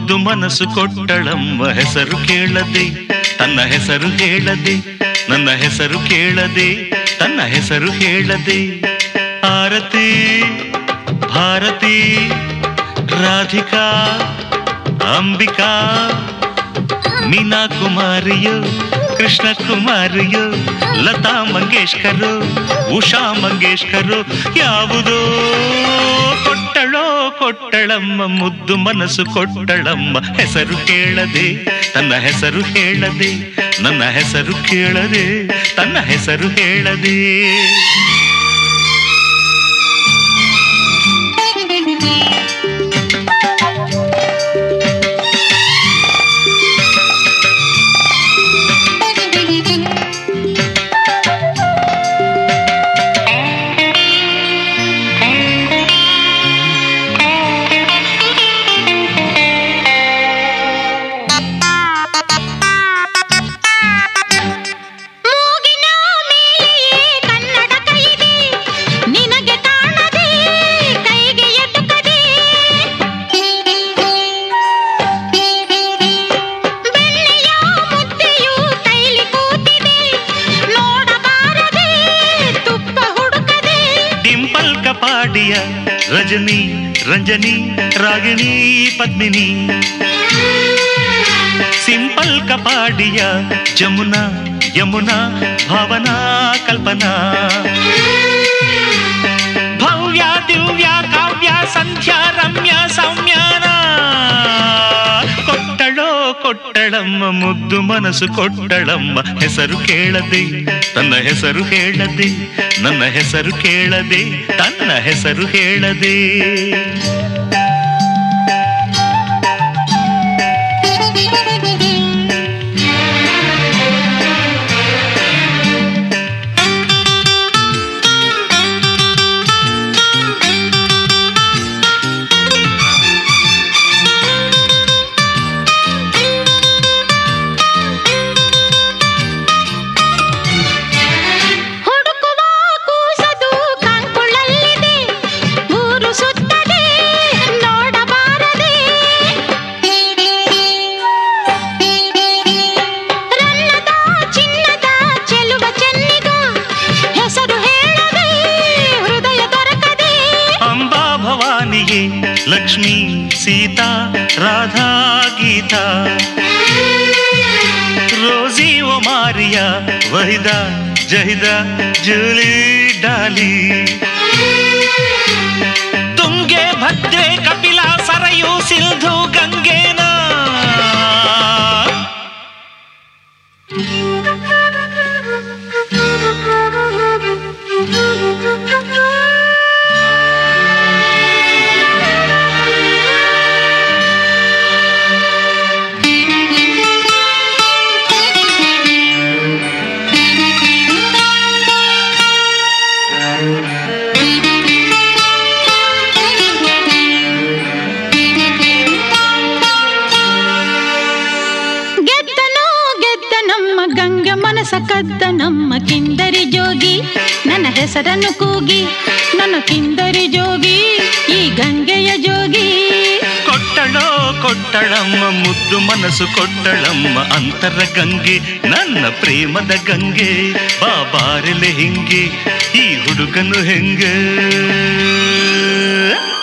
ಮುದ್ದು ಮನಸ್ಸು ಕೊಟ್ಟಳಮ್ಮ ಹೆಸರು ಕೇಳದೆ ತನ್ನ ಹೆಸರು ಹೇಳದೆ ನನ್ನ ಹೆಸರು ಕೇಳದೆ ತನ್ನ ಹೆಸರು ಹೇಳದೆ ಆರತಿ ಭಾರತಿ ರಾಧಿಕಾ ಅಂಬಿಕಾ ಮೀನಾ ಕುಮಾರಿಯೋ ಕೃಷ್ಣ ಕುಮಾರಿಯೋ ಲತಾ ಮಂಗೇಶ್ಕರು ಉಷಾ ಮಂಗೇಶ್ಕರು ಯಾವುದೋ ಕೊಟ್ಟಳೋ ಕೊಟ್ಟಳಮ್ಮ ಮುದ್ದು ಮನಸ್ಸು ಕೊಟ್ಟಳಮ್ಮ ಹೆಸರು ಕೇಳದೆ ತನ್ನ ಹೆಸರು ಹೇಳದೆ ನನ್ನ ಹೆಸರು ಕೇಳದೆ ತನ್ನ ಹೆಸರು ಹೇಳದೆ ಮೂಗಿನ ಮೇಲೆಯೇ ಕನ್ನಡಕ ಇದೆ ನಿನಗೆ ಕಾಣದೆ ಕೈಗೆ ಎಟುಕದೆ ಬೆಣ್ಣೆಯ ಮುದ್ದೆಯು ಕೈಲಿ ಕೂತಿದೆ ನೋಡಬಾರದೆ ತುಪ್ಪ ಹುಡುಕದೆ ಡಿಂಪಲ್ ಕಪಾಡಿಯ ರಜನಿ ರಂಜನಿ ರಾಗಿಣಿ ಪದ್ಮಿನಿ ಸಿಂಪಲ್ ಕಪಾಡಿಯ ಜಮುನಾ ಯಮುನಾ ಭಾವನಾ ಕಲ್ಪನಾ ಭವ್ಯ ದಿವ್ಯ ಕಾವ್ಯ ಸಂಧ್ಯಾ ರಮ್ಯ ಸೌಮ್ಯಾನ ಕೊಟ್ಟಳೋ ಕೊಟ್ಟಳಮ್ಮ ಮುದ್ದು ಮನಸ್ಸು ಕೊಟ್ಟಳಮ್ಮ ಹೆಸರು ಕೇಳದೆ ತನ್ನ ಹೆಸರು ಹೇಳದೆ ನನ್ನ ಹೆಸರು ಕೇಳದೆ ತನ್ನ ಹೆಸರು ಹೇಳದೆ ಹುಡುಕುವ ಕೂಸದು ಕಂಕುಳಲ್ಲಿದೆ ಊರು ಸುತ್ತದೆ ನೋಡಬಾರದೆ ರನ್ನದ ಚಿನ್ನದ ಚೆಲುವ ಚೆನ್ನಿಗ ಹೆಸರು ಹೇಳದೆ ಹೃದಯ ದೊರಕದೆ ಅಂಬಾ ಭವಾನಿಗೆ ಲಕ್ಷ್ಮೀ ಸೀತಾ ರಾಧಾ ಗೀತಾ ರೋಸಿ ಒಮಾರಿಯ ವಹಿದ ಜಹಿದ ಜೂಲಿ ಡಾಲಿ ತುಂಗೆ ಭದ್ರೆ ಕಪಿಲ ಸರಯು ಸಿಂಧು ಗಂಗೇನ ಗೆದ್ದನೋ ಗೆದ್ದ ನಮ್ಮ ಗಂಗೆ ಮನಸ ಕದ್ದ ನಮ್ಮ ಕಿಂದರಿ ಜೋಗಿ ನನ್ನ ಹೆಸರನ್ನು ಕೂಗಿ ನನ್ನ ಕಿಂದರಿ ಜೋಗಿ ಈ ಗಂಗೆಯ ಜೋಗಿ ಕೊಟ್ಟಳೋ ಕೊಟ್ಟಳಮ್ಮ ಮುದ್ದು ಮನಸ್ಸು ಕೊಟ್ಟಳಮ್ಮ ಅಂತರ ಗಂಗೆ ನನ್ನ ಪ್ರೇಮದ ಗಂಗೆ ಬಾಬಾರೆಲೆ ಹಿಂಗೆ ಈ ಹುಡುಗನು ಹೆಂಗೆ